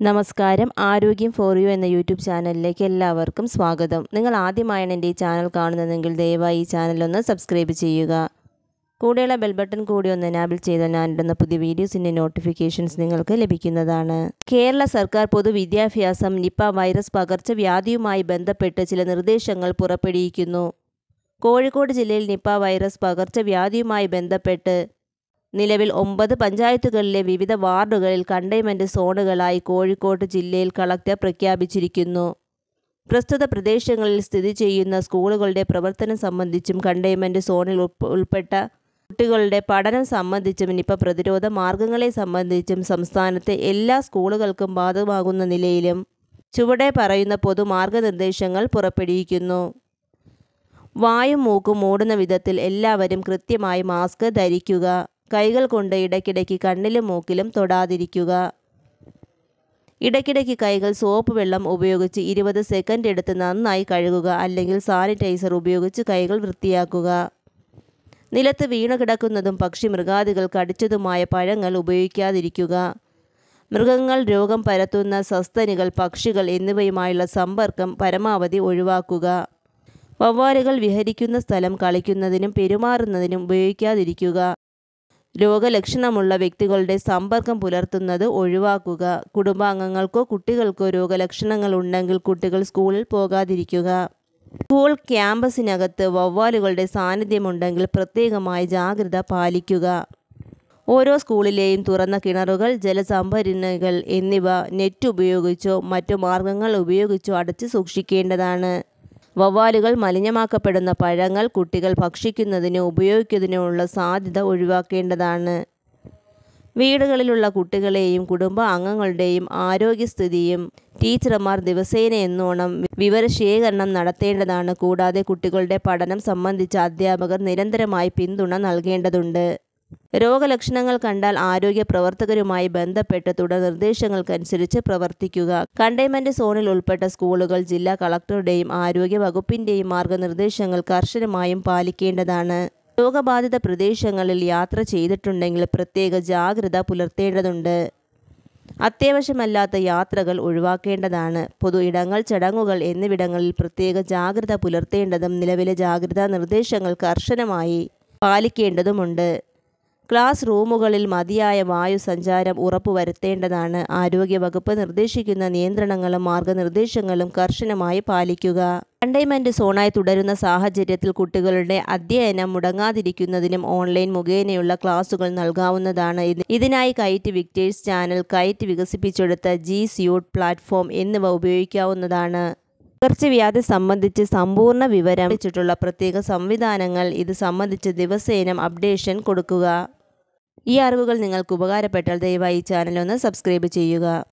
നമസ്കാരം ആരോഗ്യം for you എന്ന യൂട്യൂബ് ചാനലിലേക്ക് എല്ലാവർക്കും സ്വാഗതം നിങ്ങൾ ആദ്യമായാണ് എൻ്റെ ഈ ചാനൽ കാണുന്നതെങ്കിൽ ദയവായി ഈ ചാനലൊന്ന് സബ്സ്ക്രൈബ് ചെയ്യുക കൂടെയുള്ള ബെൽ ബട്ടൺ കൂടി ഒന്ന് എനാബിൾ ചെയ്താൽ ഞാനിടുന്ന പുതിയ വീഡിയോസിൻ്റെ നോട്ടിഫിക്കേഷൻസ് നിങ്ങൾക്ക് ലഭിക്കുന്നതാണ് കേരള സർക്കാർ പൊതുവിദ്യാഭ്യാസം നിപ്പ വൈറസ് പകർച്ചവ്യാധിയുമായി ബന്ധപ്പെട്ട് ചില നിർദ്ദേശങ്ങൾ പുറപ്പെടുവിക്കുന്നു കോഴിക്കോട് ജില്ലയിൽ നിപ്പ വൈറസ് പകർച്ചവ്യാധിയുമായി ബന്ധപ്പെട്ട് നിലവിൽ ഒമ്പത് പഞ്ചായത്തുകളിലെ വിവിധ വാർഡുകളിൽ കണ്ടെയ്ൻമെൻറ് സോണുകളായി കോഴിക്കോട് ജില്ലയിൽ കളക്ടർ പ്രഖ്യാപിച്ചിരിക്കുന്നു പ്രസ്തുത പ്രദേശങ്ങളിൽ സ്ഥിതി ചെയ്യുന്ന സ്കൂളുകളുടെ പ്രവർത്തനം സംബന്ധിച്ചും കണ്ടെയ്ൻമെൻറ് സോണിൽ ഉൾപ്പ- ഉൾപ്പെട്ട കുട്ടികളുടെ പഠനം സംബന്ധിച്ചും നിപ്പ പ്രതിരോധ മാർഗങ്ങളെ സംബന്ധിച്ചും സംസ്ഥാനത്തെ എല്ലാ സ്കൂളുകൾക്കും ബാധകമാകുന്ന നിലയിലും ചുവടെ പറയുന്ന പൊതു മാർഗനിർദ്ദേശങ്ങൾ പുറപ്പെടുവിക്കുന്നു വായും മൂക്കും മൂടുന്ന വിധത്തിൽ എല്ലാവരും കൃത്യമായി മാസ്ക് ധരിക്കുക കൈകൾ കൊണ്ട് ഇടയ്ക്കിടയ്ക്ക് കണ്ണിലും മൂക്കിലും തൊടാതിരിക്കുക ഇടയ്ക്കിടയ്ക്ക് കൈകൾ സോപ്പ് വെള്ളം ഉപയോഗിച്ച് ഇരുപത് സെക്കൻഡ് എടുത്ത് നന്നായി കഴുകുക അല്ലെങ്കിൽ സാനിറ്റൈസർ ഉപയോഗിച്ച് കൈകൾ വൃത്തിയാക്കുക നിലത്ത് വീണു കിടക്കുന്നതും പക്ഷി മൃഗാദികൾ കടിച്ചതുമായ പഴങ്ങൾ ഉപയോഗിക്കാതിരിക്കുക മൃഗങ്ങൾ രോഗം പരത്തുന്ന സസ്തനികൾ പക്ഷികൾ എന്നിവയുമായുള്ള സമ്പർക്കം പരമാവധി ഒഴിവാക്കുക വവ്വാലുകൾ വിഹരിക്കുന്ന സ്ഥലം കളിക്കുന്നതിനും പെരുമാറുന്നതിനും ഉപയോഗിക്കാതിരിക്കുക രോഗലക്ഷണമുള്ള വ്യക്തികളുടെ സമ്പർക്കം പുലർത്തുന്നത് ഒഴിവാക്കുക കുടുംബാംഗങ്ങൾക്കോ കുട്ടികൾക്കോ രോഗലക്ഷണങ്ങൾ ഉണ്ടെങ്കിൽ കുട്ടികൾ സ്കൂളിൽ പോകാതിരിക്കുക സ്കൂൾ ക്യാമ്പസിനകത്ത് വവ്വാലുകളുടെ സാന്നിധ്യമുണ്ടെങ്കിൽ പ്രത്യേകമായി ജാഗ്രത പാലിക്കുക ഓരോ സ്കൂളിലെയും തുറന്ന കിണറുകൾ ജലസംഭരണികൾ എന്നിവ നെറ്റ് ഉപയോഗിച്ചോ മറ്റു മാർഗങ്ങൾ ഉപയോഗിച്ചോ അടച്ചു സൂക്ഷിക്കേണ്ടതാണ് വവ്വാലുകൾ മലിനമാക്കപ്പെടുന്ന പഴങ്ങൾ കുട്ടികൾ ഭക്ഷിക്കുന്നതിനോ ഉപയോഗിക്കുന്നതിനുമുള്ള സാധ്യത ഒഴിവാക്കേണ്ടതാണ് വീടുകളിലുള്ള കുട്ടികളെയും കുടുംബ അംഗങ്ങളുടെയും ആരോഗ്യസ്ഥിതിയും ടീച്ചർമാർ ദിവസേന എന്നോണം വിവരശേഖരണം നടത്തേണ്ടതാണ് കൂടാതെ കുട്ടികളുടെ പഠനം സംബന്ധിച്ച അധ്യാപകർ നിരന്തരമായി പിന്തുണ നൽകേണ്ടതുണ്ട് രോഗലക്ഷണങ്ങൾ കണ്ടാൽ ആരോഗ്യ പ്രവർത്തകരുമായി ബന്ധപ്പെട്ട് തുടർ നിർദ്ദേശങ്ങൾക്കനുസരിച്ച് പ്രവർത്തിക്കുക കണ്ടെയ്ൻമെന്റ് സോണിൽ ഉൾപ്പെട്ട സ്കൂളുകൾ ജില്ലാ കളക്ടറുടെയും ആരോഗ്യ വകുപ്പിന്റെയും മാർഗനിർദ്ദേശങ്ങൾ കർശനമായും പാലിക്കേണ്ടതാണ് രോഗബാധിത പ്രദേശങ്ങളിൽ യാത്ര ചെയ്തിട്ടുണ്ടെങ്കിൽ പ്രത്യേക ജാഗ്രത പുലർത്തേണ്ടതുണ്ട് അത്യാവശ്യമല്ലാത്ത യാത്രകൾ ഒഴിവാക്കേണ്ടതാണ് പൊതു ഇടങ്ങൾ ചടങ്ങുകൾ എന്നിവിടങ്ങളിൽ പ്രത്യേക ജാഗ്രത പുലർത്തേണ്ടതും നിലവിലെ ജാഗ്രതാ നിർദ്ദേശങ്ങൾ കർശനമായി പാലിക്കേണ്ടതുമുണ്ട് ക്ലാസ് റൂമുകളിൽ മതിയായ വായു സഞ്ചാരം ഉറപ്പുവരുത്തേണ്ടതാണ് ആരോഗ്യവകുപ്പ് നിർദ്ദേശിക്കുന്ന നിയന്ത്രണങ്ങളും മാർഗനിർദ്ദേശങ്ങളും കർശനമായി പാലിക്കുക കണ്ടെയ്ൻമെന്റ് സോണായി തുടരുന്ന സാഹചര്യത്തിൽ കുട്ടികളുടെ അധ്യയനം മുടങ്ങാതിരിക്കുന്നതിനും ഓൺലൈൻ മുഖേനയുള്ള ക്ലാസുകൾ നൽകാവുന്നതാണ് ഇത് ഇതിനായി കൈറ്റ് വിക്ടേഴ്സ് ചാനൽ കൈറ്റ് വികസിപ്പിച്ചെടുത്ത ജി സ്യൂട്ട് പ്ലാറ്റ്ഫോം എന്നിവ ഉപയോഗിക്കാവുന്നതാണ് പകർച്ചവ്യാധി സംബന്ധിച്ച് സമ്പൂർണ്ണ വിവരം വെച്ചിട്ടുള്ള പ്രത്യേക സംവിധാനങ്ങൾ ഇത് സംബന്ധിച്ച് ദിവസേന അപ്ഡേഷൻ കൊടുക്കുക ഈ അറിവുകൾ നിങ്ങൾക്ക് ഉപകാരപ്പെട്ടാൽ ദയവായി ഈ ചാനൽ ഒന്ന് സബ്സ്ക്രൈബ് ചെയ്യുക